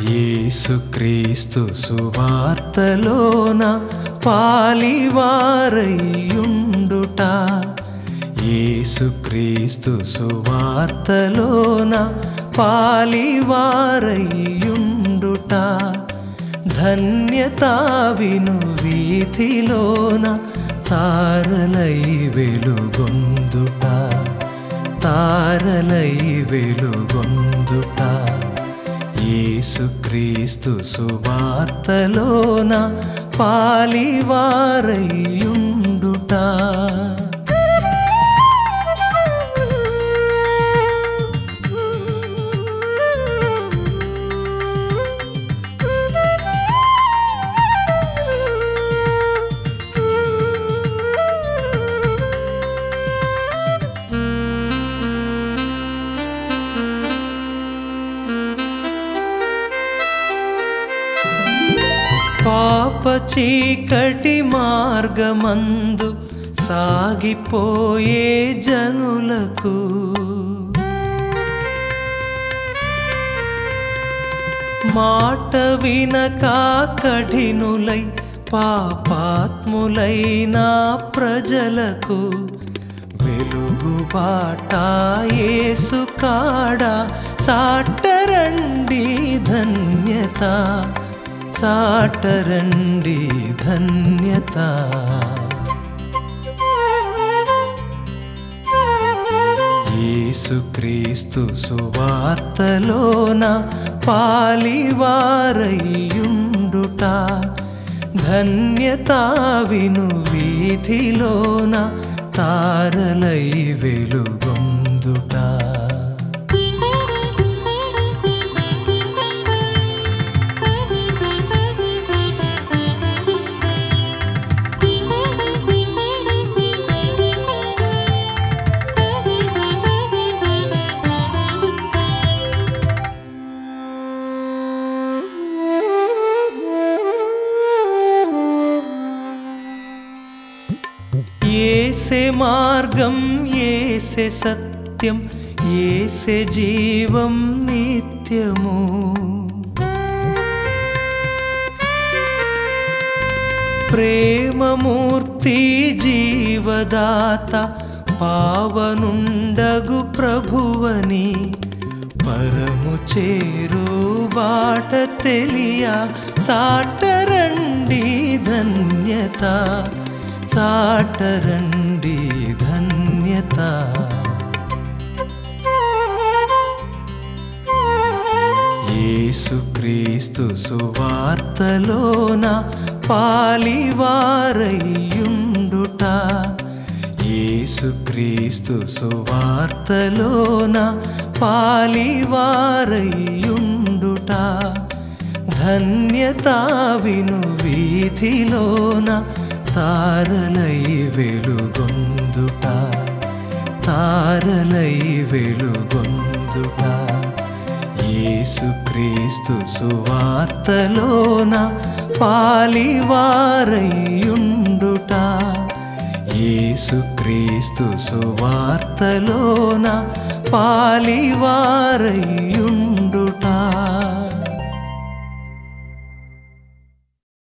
యేసుక్రీస్తు సువార్తలోన పాలివారయ్యుండుట యేసుక్రీస్తు సువార్తలోన పాలివారయ్యుండుట ధన్యతా విను వీధిలోన తారలై వెలుగొందుట తారలై వెలుగొందుట యేసుక్రీస్తు సువార్తలోన పాలివారయ్యుండుట పాప చీకటి మార్గమందు సాగిపోయే జనులకు మాట వినక కఠినులై పాపాత్ములైన ప్రజలకు వెలుగు బాట యేసు కాడ సాటరండి ధన్యత సాటరండి ధన్యత యేసుక్రీస్తు సువార్తలోన పాలివారయ్యుండుట ధన్యతా విను వీధిలోన తారలై వెలుగొందుట ఏసే మార్గం ఏసే సత్యం ఏసే జీవం నిత్యము ప్రేమమూర్తి జీవదాత పావనుండగు ప్రభువని పరము చేరు బాట తెలియ సాటరండి ధన్యత చాటరండి ధన్యత యేసుక్రీస్తు సువార్తలోన పాలివారయ్యుండుట యేసుక్రీస్తు సువార్తలోన పాలివారయ్యుండుట ధన్యతా విను వీధిలోన తారలై వెలుగొందుట తారలై వెలుగొందుట యేసుక్రీస్తు సువార్తలోన పాలివారయ్యుండుట యేసుక్రీస్తు సువార్తలోన పాలివారయ్యు